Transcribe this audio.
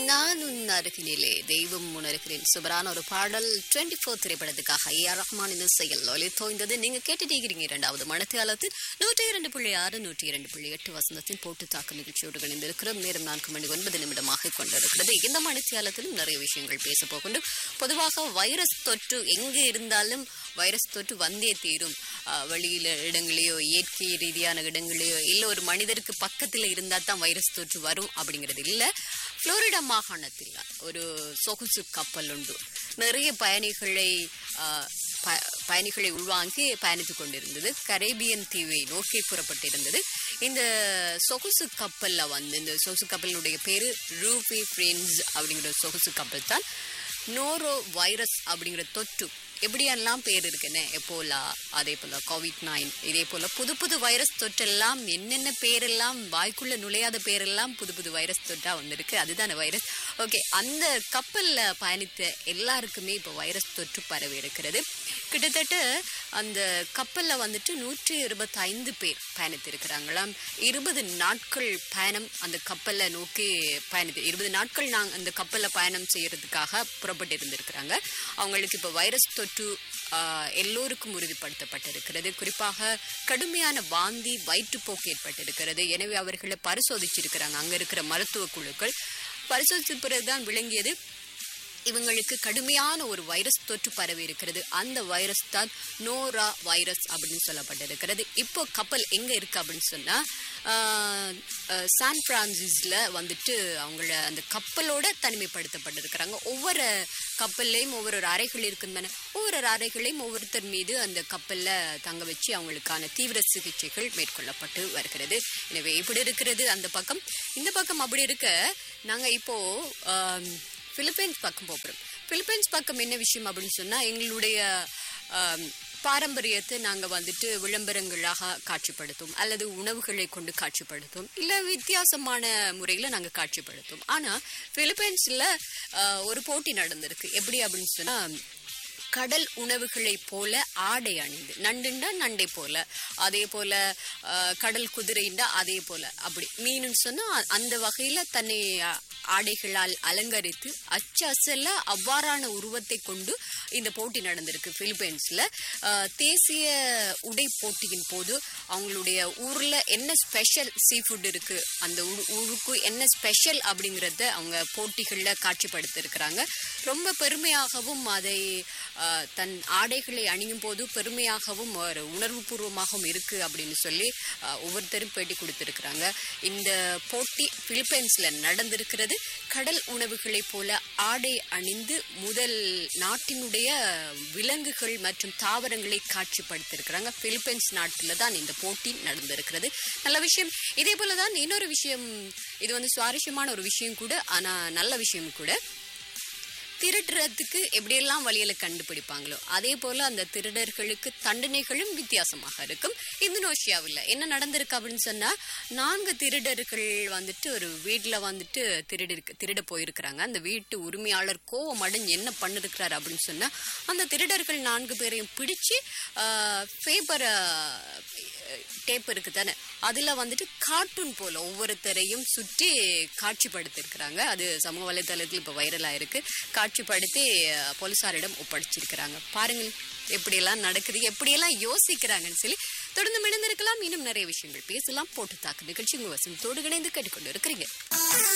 நான் உன் அருகினிலே தெய்வம் உணர்கிறேன் சூப்பரான ஒரு பாடல் டுவெண்ட்டி ஃபோர் திரைப்படத்துக்காக ஏ ஆர் ரஹ்மானின் இசையில் ஒலி தோய்ந்தது நீங்க கேட்டுட்டே இருக்கிறீங்க இரண்டாவது மனத்தியாலத்தில் நூற்றி இரண்டு புள்ளி ஆறு நூற்றி இரண்டு புள்ளி எட்டு வசந்தத்தின் போட்டு தாக்கு நிகழ்ச்சியோடு இணைந்திருக்கிறோம் நேரம் நான்கு மணி ஒன்பது நிமிடமாக கொண்டிருக்கிறது இந்த மனத்தியாலத்திலும் நிறைய விஷயங்கள் பேச போகின்றோம் பொதுவாக வைரஸ் தொற்று எங்கே இருந்தாலும் வைரஸ் தொற்று வந்தே தீரும் ஆஹ் வெளியில இடங்களையோ இயற்கை ரீதியான இடங்களையோ இல்ல ஒரு மனிதருக்கு பக்கத்துல இருந்தா தான் வைரஸ் தொற்று வரும் அப்படிங்கிறது இல்ல புளோரிடா மாகாணத்தில் ஒரு சொகுசு கப்பல் உண்டு நிறைய பயணிகளை ஆஹ், ப- பயணிகளை உள்வாங்கி பயணித்துக் கொண்டிருந்தது கரேபியன் தீவை நோக்கி புறப்பட்டிருந்தது இந்த சொகுசு கப்பல்ல வந்து இந்த சொகுசு கப்பலுடைய பேரு ரூபி ஃப்ரெண்ட்ஸ் அப்படிங்கிற சொகுசு கப்பல் தான் நோரோ வைரஸ் அப்படிங்கிற தொற்று எப்படியெல்லாம் பேர் இருக்குன்னு எப்போலா அதே போல கோவிட் நைன் இதே போல புது புது வைரஸ் தொற்றெல்லாம் என்னென்ன பேரெல்லாம் வாய்க்குள்ள நுழையாத பேரெல்லாம் புது புது வைரஸ் தொற்றா வந்திருக்கு அதுதானே வைரஸ் ஓகே அந்த கப்பல்ல பயணித்த எல்லாருக்குமே இப்போ வைரஸ் தொற்று பரவி இருக்கிறது கிட்டத்தட்ட அந்த கப்பல்ல வந்துட்டு நூற்றி இருபத்தி ஐந்து பேர் பயணித்திருக்கிறாங்களாம் இருபது நாட்கள் பயணம் அந்த கப்பலை நோக்கி பயணித்து இருபது நாட்கள் நாங்கள் அந்த கப்பல்ல பயணம் செய்யறதுக்காக புறப்பட்டு இருந்திருக்கிறாங்க அவங்களுக்கு இப்போ வைரஸ் தொற்று ஆஹ், எல்லோருக்கும் உறுதிப்படுத்தப்பட்டிருக்கிறது குறிப்பாக கடுமையான வாந்தி வயிற்றுப்போக்கு ஏற்பட்டிருக்கிறது எனவே அவர்களை பரிசோதிச்சிருக்கிறாங்க அங்க இருக்கிற மருத்துவ குழுக்கள் பரிசோதித்த பிறகுதான் விளங்கியது இவங்களுக்கு கடுமையான ஒரு வைரஸ் தொற்று பரவி இருக்கிறது அந்த வைரஸ் தான் நோரா வைரஸ் அப்படின்னு சொல்லப்பட்டிருக்கிறது இப்போ கப்பல் எங்க இருக்கு அப்படின்னு சொன்னா ஆஹ், ஆஹ், சான் பிரான்சிஸ்ல வந்துட்டு அவங்கள அந்த கப்பலோட தனிமைப்படுத்தப்பட்டிருக்கிறாங்க ஒவ்வொரு கப்பல்லையும் ஒவ்வொரு ஒரு அறைகள் இருக்கும் தானே ஒவ்வொரு ஒரு அறைகளையும் ஒவ்வொருத்தர் மீது அந்த கப்பல்ல தங்க வச்சு அவங்களுக்கான தீவிர சிகிச்சைகள் மேற்கொள்ளப்பட்டு வருகிறது எனவே இப்படி இருக்கிறது அந்த பக்கம் இந்த பக்கம் அப்படி இருக்க நாங்க இப்போ ஆம், பிலிப்பைன்ஸ் பக்கம் போகிறோம் பிலிப்பைன்ஸ் பக்கம் என்ன விஷயம் அப்படின்னு சொன்னா எங்களுடைய ஆம், பாரம்பரியத்தை நாங்க வந்துட்டு விளம்பரங்களாக காட்சிப்படுத்தும் அல்லது உணவுகளை கொண்டு காட்சிப்படுத்தும் இல்ல வித்தியாசமான முறையில நாங்க காட்சிப்படுத்தும் ஆனா பிலிப்பைன்ஸ்ல ஆ, ஒரு போட்டி நடந்திருக்கு எப்படி அப்படின்னு சொன்னா கடல் உணவுகளைப் போல ஆடை அணிந்து நண்டுண்டா நண்டை போல அதே போல அஹ், கடல் குதிரைண்டா அதே போல அப்படி மீனுன்னு சொன்னா அ- அந்த வகையில தன்னை அ- ஆடைகளால் அலங்கரித்து அச்சு அசல்ல அவ்வாறான உருவத்தை கொண்டு இந்த போட்டி நடந்திருக்கு பிலிப்பைன்ஸ்ல அஹ், தேசிய உடை போட்டியின் போது அவங்களுடைய ஊர்ல என்ன ஸ்பெஷல் சீ ஃபுட் இருக்கு அந்த ஊ- ஊருக்கு என்ன ஸ்பெஷல் அப்படிங்கறத அவங்க போட்டிகள்ல காட்சிப்படுத்திருக்கிறாங்க ரொம்ப பெருமையாகவும் அதை ஆஹ், தன் ஆடைகளை அணியும் போது பெருமையாகவும் ஒரு உணர்வுபூர்வமாகவும் இருக்கு அப்படின்னு சொல்லி ஆஹ், ஒவ்வொருத்தரும் பேட்டி கொடுத்திருக்கிறாங்க இந்த போட்டி பிலிப்பைன்ஸ்ல நடந்திருக்கிறது கடல் உணவுகளைப் போல ஆடை அணிந்து முதல் நாட்டினுடைய விலங்குகள் மற்றும் தாவரங்களை காட்சிப்படுத்தியிருக்கிறாங்க பிலிப்பைன்ஸ் நாட்டில் தான் இந்த போட்டி நடந்திருக்கிறது நல்ல விஷயம் இதே போல தான் இன்னொரு விஷயம் இது வந்து சுவாரஸ்யமான ஒரு விஷயம் கூட ஆனா நல்ல விஷயம் கூட திருடுறதுக்கு எப்படியெல்லாம் வழியில கண்டுபிடிப்பாங்களோ அதே போல அந்த திருடர்களுக்கு தண்டனைகளும் வித்தியாசமாக இருக்கும் இந்தோனேஷியாவில் என்ன நடந்திருக்கு அப்படின்னு சொன்னா நான்கு திருடர்கள் வந்துட்டு ஒரு வீட்டுல வந்துட்டு திருடி திருட போயிருக்கிறாங்க அந்த வீட்டு உரிமையாளர் கோவம் அடைஞ்சு என்ன பண்ணிருக்கிறாரு அப்படின்னு சொன்னா அந்த திருடர்கள் நான்கு பேரையும் பிடிச்சு பேப்பரை டேப் இருக்கு தானே அதுல வந்துட்டு கார்ட்டூன் போல ஒவ்வொருத்தரையும் சுற்றி காட்சிப்படுத்திருக்கிறாங்க அது சமூக வலைதளத்தில் இப்போ வைரலா இருக்கு காட்சிப்படுத்தி அஹ், போலீசாரிடம் ஒப்படைச்சிருக்கிறாங்க பாருங்கள் எப்படியெல்லாம் நடக்குது எப்படியெல்லாம் யோசிக்கிறாங்கன்னு சொல்லி தொடர்ந்து மிடந்திருக்கலாம் இன்னும் நிறைய விஷயங்கள் பேசலாம் போட்டு தாக்கு நிகழ்ச்சி உங்க வசந்தோடு இணைந்து கேட்டுக்கொண்டு இருக்கிறீங்க